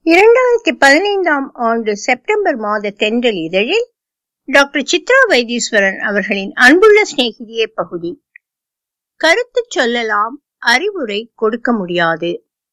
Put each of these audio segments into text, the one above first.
இரண்டாயிரத்தி பதினைந்தாம் ஆண்டு செப்டம்பர் மாத தென்றல் இதழில் டாக்டர் சித்ரா வைத்தீஸ்வரன் அவர்களின் அன்புள்ள சிநேகிதியே பகுதி கருத்து சொல்லலாம் அறிவுரை கொடுக்க முடியாது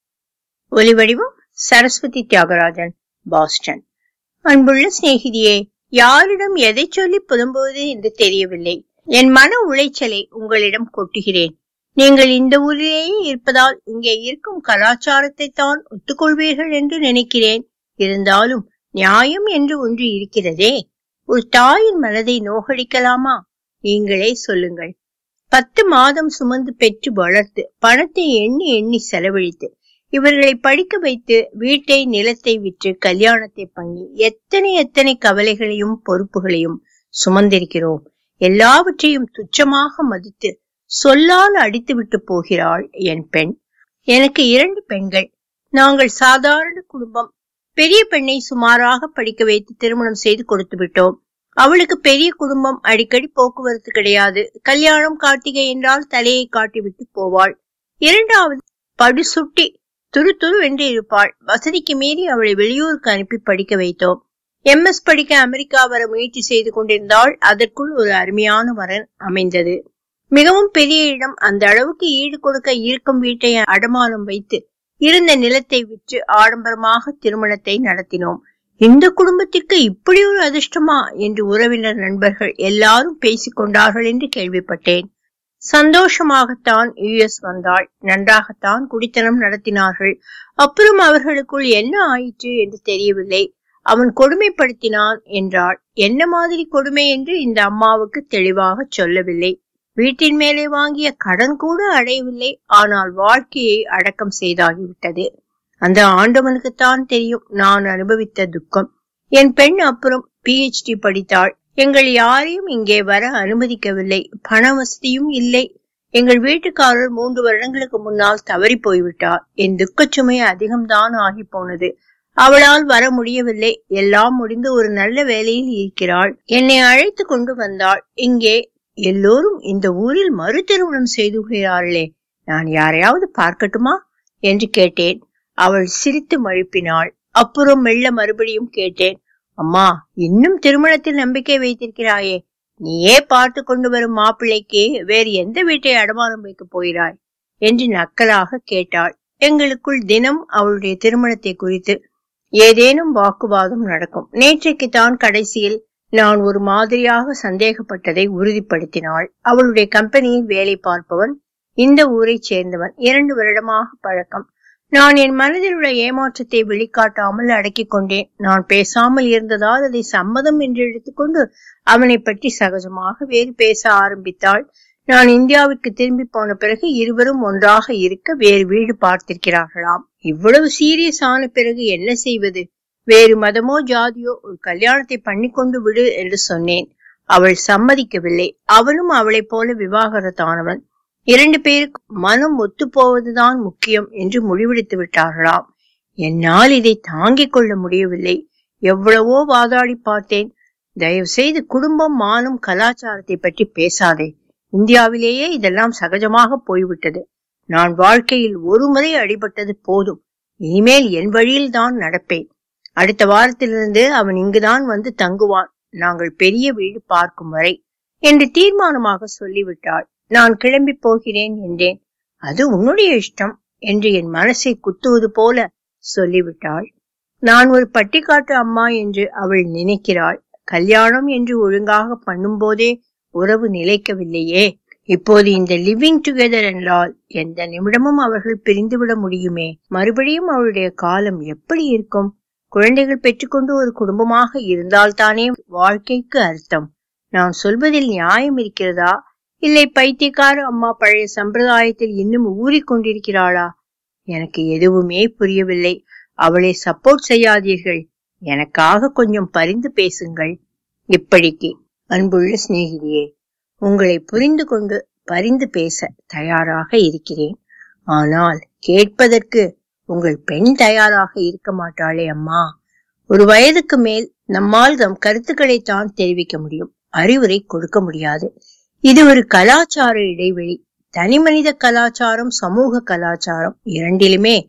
ஒலிவடிவம் சரஸ்வதி தியாகராஜன் பாஸ்டன் அன்புள்ள சிநேகிதியே யாரிடம் எதை சொல்லி புலம்புவது என்று தெரியவில்லை என் மன உளைச்சலை உங்களிடம் கொட்டுகிறேன் நீங்கள் இந்த ஊரிலேயே இருப்பதால் இங்கே இருக்கும் கலாச்சாரத்தை தான் ஒத்துக்கொள்வீர்கள் என்று நினைக்கிறேன் இருந்தாலும் நியாயம் என்று ஒன்று இருக்கிறதே ஒரு தாயின் மனதை நோகடிக்கலாமா நீங்களே சொல்லுங்கள் பத்து மாதம் சுமந்து பெற்று வளர்த்து பணத்தை எண்ணி எண்ணி செலவழித்து இவர்களை படிக்க வைத்து வீட்டை நிலத்தை விற்று கல்யாணத்தை பண்ணி எத்தனை எத்தனை கவலைகளையும் பொறுப்புகளையும் சுமந்திருக்கிறோம் எல்லாவற்றையும் துச்சமாக மதித்து சொல்லால் அடித்துவிட்டு போகிறாள் என் பெண் எனக்கு இரண்டு பெண்கள் நாங்கள் சாதாரண குடும்பம் பெரிய பெண்ணை சுமாராக படிக்க வைத்து திருமணம் செய்து கொடுத்து விட்டோம் அவளுக்கு பெரிய குடும்பம் அடிக்கடி போக்குவரத்து கிடையாது கல்யாணம் கார்த்திகை என்றால் தலையை காட்டிவிட்டு போவாள் இரண்டாவது படுசுட்டி துரு துரு என்று இருப்பாள் வசதிக்கு மீறி அவளை வெளியூருக்கு அனுப்பி படிக்க வைத்தோம் எம்எஸ் படிக்க அமெரிக்கா வர முயற்சி செய்து கொண்டிருந்தால் அதற்குள் ஒரு அருமையான வரன் அமைந்தது மிகவும் பெரிய இடம் அந்த அளவுக்கு ஈடு கொடுக்க இருக்கும் வீட்டை அடமானம் வைத்து இருந்த நிலத்தை விற்று ஆடம்பரமாக திருமணத்தை நடத்தினோம் இந்த குடும்பத்திற்கு இப்படி ஒரு அதிர்ஷ்டமா என்று உறவினர் நண்பர்கள் எல்லாரும் பேசிக் கொண்டார்கள் என்று கேள்விப்பட்டேன் சந்தோஷமாகத்தான் யுஎஸ் வந்தாள் நன்றாகத்தான் குடித்தனம் நடத்தினார்கள் அப்புறம் அவர்களுக்குள் என்ன ஆயிற்று என்று தெரியவில்லை அவன் கொடுமைப்படுத்தினான் என்றாள் என்ன மாதிரி கொடுமை என்று இந்த அம்மாவுக்கு தெளிவாக சொல்லவில்லை வீட்டின் மேலே வாங்கிய கடன் கூட அடையவில்லை ஆனால் வாழ்க்கையை அடக்கம் செய்தாகிவிட்டது அந்த ஆண்டவனுக்குத்தான் தெரியும் நான் அனுபவித்த துக்கம் என் பெண் அப்புறம் பிஹெச்டி படித்தாள் எங்கள் யாரையும் இங்கே வர அனுமதிக்கவில்லை பண வசதியும் இல்லை எங்கள் வீட்டுக்காரர் மூன்று வருடங்களுக்கு முன்னால் தவறி போய்விட்டார் என் துக்கச்சுமை அதிகம்தான் ஆகி போனது அவளால் வர முடியவில்லை எல்லாம் முடிந்து ஒரு நல்ல வேலையில் இருக்கிறாள் என்னை அழைத்து கொண்டு வந்தாள் இங்கே எல்லோரும் இந்த ஊரில் மறு திருமணம் செய்து கொள்கிறார்களே நான் யாரையாவது பார்க்கட்டுமா என்று கேட்டேன் அவள் சிரித்து மழுப்பினாள் அப்புறம் மெல்ல மறுபடியும் கேட்டேன் அம்மா இன்னும் திருமணத்தில் நம்பிக்கை வைத்திருக்கிறாயே நீயே பார்த்து கொண்டு வரும் மாப்பிள்ளைக்கு வேறு எந்த வீட்டை அடமானம் வைக்க போகிறாய் என்று நக்கலாக கேட்டாள் எங்களுக்குள் தினம் அவளுடைய திருமணத்தை குறித்து ஏதேனும் வாக்குவாதம் நடக்கும் நேற்றைக்கு தான் கடைசியில் நான் ஒரு மாதிரியாக சந்தேகப்பட்டதை உறுதிப்படுத்தினாள் அவளுடைய கம்பெனியில் வேலை பார்ப்பவன் இந்த ஊரைச் சேர்ந்தவன் இரண்டு வருடமாக பழக்கம் நான் என் மனதில் உள்ள ஏமாற்றத்தை வெளிக்காட்டாமல் அடக்கிக் கொண்டேன் நான் பேசாமல் இருந்ததால் அதை சம்மதம் என்று எடுத்துக்கொண்டு அவனை பற்றி சகஜமாக வேறு பேச ஆரம்பித்தாள் நான் இந்தியாவிற்கு திரும்பி போன பிறகு இருவரும் ஒன்றாக இருக்க வேறு வீடு பார்த்திருக்கிறார்களாம் இவ்வளவு சீரியஸ் ஆன பிறகு என்ன செய்வது வேறு மதமோ ஜாதியோ ஒரு கல்யாணத்தை பண்ணி கொண்டு விடு என்று சொன்னேன் அவள் சம்மதிக்கவில்லை அவனும் அவளைப் போல விவாகரத்தானவன் இரண்டு பேருக்கு மனம் ஒத்து போவதுதான் முக்கியம் என்று முடிவெடுத்து விட்டார்களாம் என்னால் இதை தாங்கிக் கொள்ள முடியவில்லை எவ்வளவோ வாதாடி பார்த்தேன் தயவு செய்து குடும்பம் மானம் கலாச்சாரத்தை பற்றி பேசாதே இந்தியாவிலேயே இதெல்லாம் சகஜமாக போய்விட்டது நான் வாழ்க்கையில் ஒரு முறை அடிபட்டது போதும் இனிமேல் என் வழியில் தான் நடப்பேன் அடுத்த வாரத்திலிருந்து அவன் இங்குதான் வந்து தங்குவான் நாங்கள் பெரிய வீடு பார்க்கும் வரை என்று தீர்மானமாக சொல்லிவிட்டாள் நான் கிளம்பி போகிறேன் என்றேன் அது உன்னுடைய இஷ்டம் என்று என் மனசை குத்துவது போல சொல்லிவிட்டாள் நான் ஒரு பட்டிக்காட்டு அம்மா என்று அவள் நினைக்கிறாள் கல்யாணம் என்று ஒழுங்காக பண்ணும் போதே உறவு நிலைக்கவில்லையே இப்போது இந்த லிவிங் டுகெதர் என்றால் எந்த நிமிடமும் அவர்கள் பிரிந்துவிட முடியுமே மறுபடியும் அவளுடைய காலம் எப்படி இருக்கும் குழந்தைகள் பெற்றுக்கொண்டு ஒரு குடும்பமாக இருந்தால்தானே வாழ்க்கைக்கு அர்த்தம் நான் சொல்வதில் நியாயம் இருக்கிறதா இல்லை பைத்தியக்கார அம்மா பழைய சம்பிரதாயத்தில் இன்னும் ஊறிக்கொண்டிருக்கிறாளா எனக்கு எதுவுமே புரியவில்லை அவளை சப்போர்ட் செய்யாதீர்கள் எனக்காக கொஞ்சம் பரிந்து பேசுங்கள் இப்படிக்கு அன்புள்ள சிநேகிதியே உங்களை புரிந்து கொண்டு பரிந்து பேச தயாராக இருக்கிறேன் ஆனால் கேட்பதற்கு உங்கள் பெண் தயாராக இருக்க மாட்டாளே அம்மா ஒரு வயதுக்கு மேல் நம்மால் நம் கருத்துக்களை தான் தெரிவிக்க முடியும் அறிவுரை கொடுக்க முடியாது இது ஒரு கலாச்சார இடைவெளி தனி மனித கலாச்சாரம் சமூக கலாச்சாரம் இரண்டிலுமே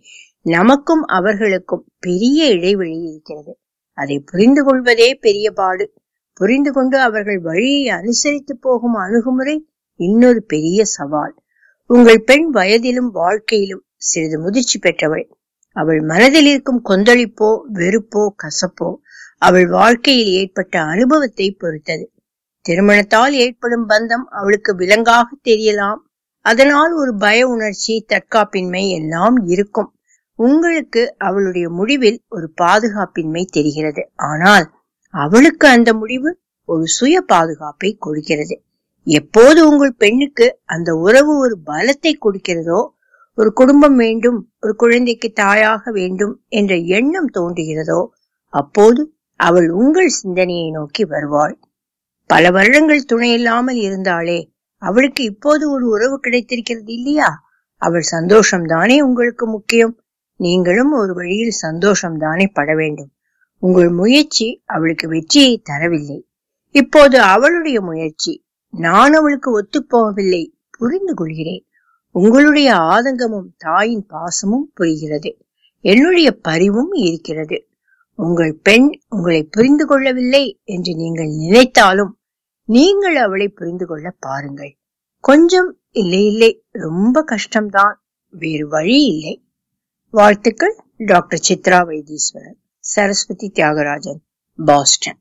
நமக்கும் அவர்களுக்கும் பெரிய இடைவெளி இருக்கிறது அதை புரிந்து கொள்வதே பெரிய பாடு புரிந்து கொண்டு அவர்கள் வழியை அனுசரித்து போகும் அணுகுமுறை இன்னொரு பெரிய சவால் உங்கள் பெண் வயதிலும் வாழ்க்கையிலும் சிறிது முதிர்ச்சி பெற்றவள் அவள் மனதில் இருக்கும் கொந்தளிப்போ வெறுப்போ கசப்போ அவள் வாழ்க்கையில் ஏற்பட்ட அனுபவத்தை பொறுத்தது திருமணத்தால் ஏற்படும் பந்தம் அவளுக்கு விலங்காக தெரியலாம் அதனால் ஒரு பய உணர்ச்சி தற்காப்பின்மை எல்லாம் இருக்கும் உங்களுக்கு அவளுடைய முடிவில் ஒரு பாதுகாப்பின்மை தெரிகிறது ஆனால் அவளுக்கு அந்த முடிவு ஒரு சுய பாதுகாப்பை கொடுக்கிறது எப்போது உங்கள் பெண்ணுக்கு அந்த உறவு ஒரு பலத்தை கொடுக்கிறதோ ஒரு குடும்பம் வேண்டும் ஒரு குழந்தைக்கு தாயாக வேண்டும் என்ற எண்ணம் தோன்றுகிறதோ அப்போது அவள் உங்கள் சிந்தனையை நோக்கி வருவாள் பல வருடங்கள் துணை இல்லாமல் இருந்தாளே அவளுக்கு இப்போது ஒரு உறவு கிடைத்திருக்கிறது இல்லையா அவள் சந்தோஷம் தானே உங்களுக்கு முக்கியம் நீங்களும் ஒரு வழியில் சந்தோஷம் தானே பட வேண்டும் உங்கள் முயற்சி அவளுக்கு வெற்றியை தரவில்லை இப்போது அவளுடைய முயற்சி நான் அவளுக்கு ஒத்துப்போகவில்லை புரிந்து கொள்கிறேன் உங்களுடைய ஆதங்கமும் தாயின் பாசமும் புரிகிறது என்னுடைய பரிவும் இருக்கிறது உங்கள் பெண் உங்களை புரிந்து கொள்ளவில்லை என்று நீங்கள் நினைத்தாலும் நீங்கள் அவளை புரிந்து கொள்ள பாருங்கள் கொஞ்சம் இல்லை இல்லை ரொம்ப கஷ்டம்தான் வேறு வழி இல்லை வாழ்த்துக்கள் டாக்டர் சித்ரா வைத்தீஸ்வரன் சரஸ்வதி தியாகராஜன் பாஸ்டன்